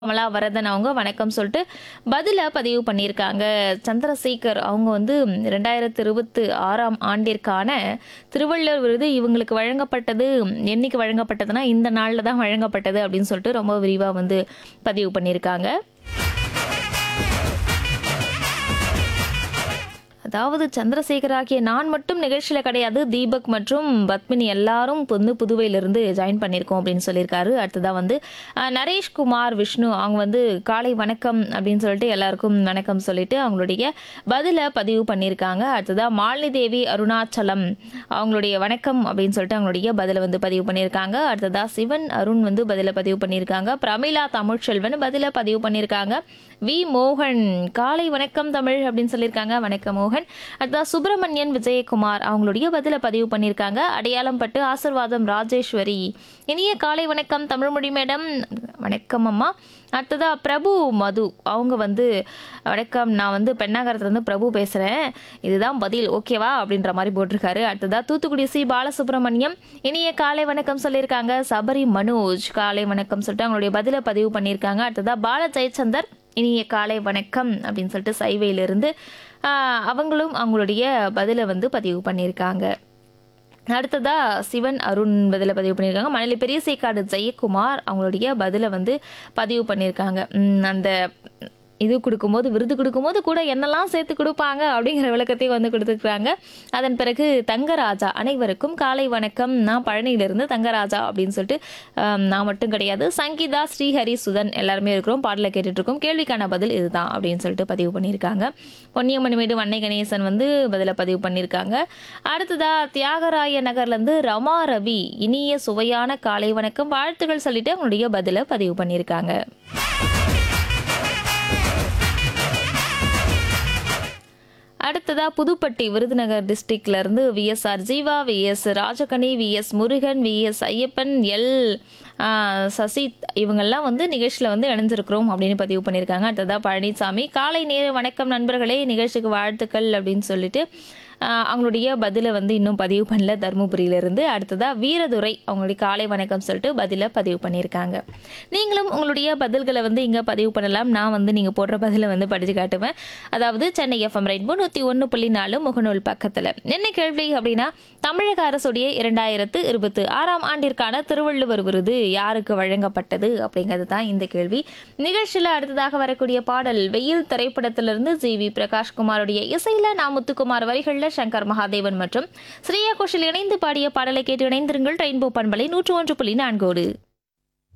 கமலா வரதன் அவங்க வணக்கம் சொல்லிட்டு பதில பதிவு பண்ணியிருக்காங்க சந்திரசேகர் அவங்க வந்து ரெண்டாயிரத்தி இருபத்தி ஆறாம் ஆண்டிற்கான திருவள்ளுவர் விருது இவங்களுக்கு வழங்கப்பட்டது என்னைக்கு வழங்கப்பட்டதுன்னா இந்த நாளில் தான் வழங்கப்பட்டது அப்படின்னு சொல்லிட்டு ரொம்ப விரிவாக வந்து பதிவு பண்ணியிருக்காங்க அதாவது சந்திரசேகர் ஆகிய நான் மட்டும் நிகழ்ச்சியில் கிடையாது தீபக் மற்றும் பத்மினி எல்லாரும் வந்து புதுவையிலிருந்து ஜாயின் பண்ணியிருக்கோம் அப்படின்னு சொல்லியிருக்காரு அடுத்ததாக வந்து அஹ், நரேஷ்குமார் விஷ்ணு அவங்க வந்து காலை வணக்கம் அப்படின்னு சொல்லிட்டு எல்லாருக்கும் வணக்கம் சொல்லிட்டு அவங்களுடைய பதிலை பதிவு பண்ணியிருக்காங்க அடுத்ததாக மாலினி தேவி அருணாச்சலம் அவங்களுடைய வணக்கம் அப்படின்னு சொல்லிட்டு அவங்களுடைய பதிலை வந்து பதிவு பண்ணியிருக்காங்க அடுத்ததாக சிவன் அருண் வந்து பதிலை பதிவு பண்ணியிருக்காங்க பிரமிளா தமிழ்ச்செல்வன் பதிலை பதிவு பண்ணியிருக்காங்க வி மோகன் காலை வணக்கம் தமிழ் அப்படின்னு சொல்லியிருக்காங்க வணக்கம் மோகன் அடுத்ததா சுப்பிரமணியன் விஜயகுமார் அவங்களுடைய பதில பதிவு பண்ணியிருக்காங்க அடையாளம் பட்டு ஆசிர்வாதம் ராஜேஸ்வரி இனிய காலை வணக்கம் தமிழ்மொழி மேடம் வணக்கம் அம்மா அடுத்ததா பிரபு மது அவங்க வந்து வணக்கம் நான் வந்து பெண்ணாகரத்துலேருந்து பிரபு பேசுகிறேன் இதுதான் பதில் ஓகேவா அப்படின்ற மாதிரி போட்டிருக்காரு அடுத்ததா தூத்துக்குடி சி பாலசுப்ரமணியம் இனிய காலை வணக்கம் சொல்லியிருக்காங்க சபரி மனோஜ் காலை வணக்கம் சொல்லிட்டு அவங்களுடைய பதிலை பதிவு பண்ணியிருக்காங்க அடுத்ததா பால ஜெயச்சந்தர் இனிய காலை வணக்கம் அப்படின்னு சொல்லிட்டு சைவையிலிருந்து ஆஹ், அவங்களும் அவங்களுடைய பதிலை வந்து பதிவு பண்ணியிருக்காங்க அடுத்ததா சிவன் அருண் பதில பதிவு பண்ணியிருக்காங்க மணலி பெரியசேக்காடு ஜெயக்குமார் அவங்களுடைய பதிலை வந்து பதிவு பண்ணியிருக்காங்க உம், அந்த இது கொடுக்கும்போது விருது கொடுக்கும்போது கூட என்னெல்லாம் சேர்த்து கொடுப்பாங்க அப்படிங்கிற விளக்கத்தையும் வந்து கொடுத்துருக்காங்க அதன் பிறகு தங்கராஜா அனைவருக்கும் காலை வணக்கம் நான் பழனியிலிருந்து தங்கராஜா அப்படின்னு சொல்லிட்டு ஆம், நான் மட்டும் கிடையாது சங்கீதா ஸ்ரீஹரி சுதன் எல்லாருமே இருக்கிறோம் பாடலை கேட்டுட்டு இருக்கோம் கேள்விக்கான பதில் இதுதான் அப்படின்னு சொல்லிட்டு பதிவு பண்ணியிருக்காங்க பொன்னியம்மணிமேடு வன்னை கணேசன் வந்து பதில பதிவு பண்ணியிருக்காங்க அடுத்ததா தியாகராய நகர்லேருந்து ரமா ரவி இனிய சுவையான காலை வணக்கம் வாழ்த்துக்கள் சொல்லிட்டு அவங்களுடைய பதில பதிவு பண்ணியிருக்காங்க அடுத்ததா புதுப்பட்டி விருதுநகர் டிஸ்ட்ரிக்ட்ல இருந்து VSR Jeeva VS Rajakani VS Murugan VS Ayyappan L ஆ, சசி இவங்கெல்லாம் வந்து நிகழ்ச்சியில் வந்து இணைஞ்சிருக்கிறோம் அப்படின்னு பதிவு பண்ணியிருக்காங்க அடுத்ததா பழனிசாமி காலை நேர வணக்கம் நண்பர்களே நிகழ்ச்சிக்கு வாழ்த்துக்கள் அப்படின்னு சொல்லிட்டு ஆ, அவங்களுடைய பதிலை வந்து இன்னும் பதிவு பண்ணல தருமபுரியிலிருந்து அடுத்ததா வீரதுரை அவங்களுடைய காலை வணக்கம் சொல்லிட்டு பதிலை பதிவு பண்ணியிருக்காங்க நீங்களும் உங்களுடைய பதில்களை வந்து இங்கே பதிவு பண்ணலாம் நான் வந்து நீங்கள் போடுற பதிலை வந்து படித்து காட்டுவேன் அதாவது சென்னை எஃப்எம் ரெயின்போ நூற்றி ஒன்று புள்ளி நாலு முகநூல் பக்கத்தில் என்ன கேள்வி அப்படின்னா தமிழக அரசுடைய இரண்டாயிரத்து இருபத்தி ஆறாம் ஆண்டிற்கான திருவள்ளுவர் விருது யாருக்கு வழங்கப்பட்டது அப்படிங்கிறது தான் இந்த கேள்வி நிகழ்ச்சியில் அடுத்ததாக வரக்கூடிய பாடல் வெயில் திரைப்படத்திலிருந்து ஜி வி பிரகாஷ்குமாருடைய இசையில நா முத்துக்குமார் வரிகளில் சங்கர் மகாதேவன் மற்றும் ஸ்ரீயா கோஷல் இணைந்து பாடிய பாடலை கேட்டு இணைந்திருங்கள் ரெயின்போ பண்பலை நூற்று ஒன்று புள்ளி நான்கோடு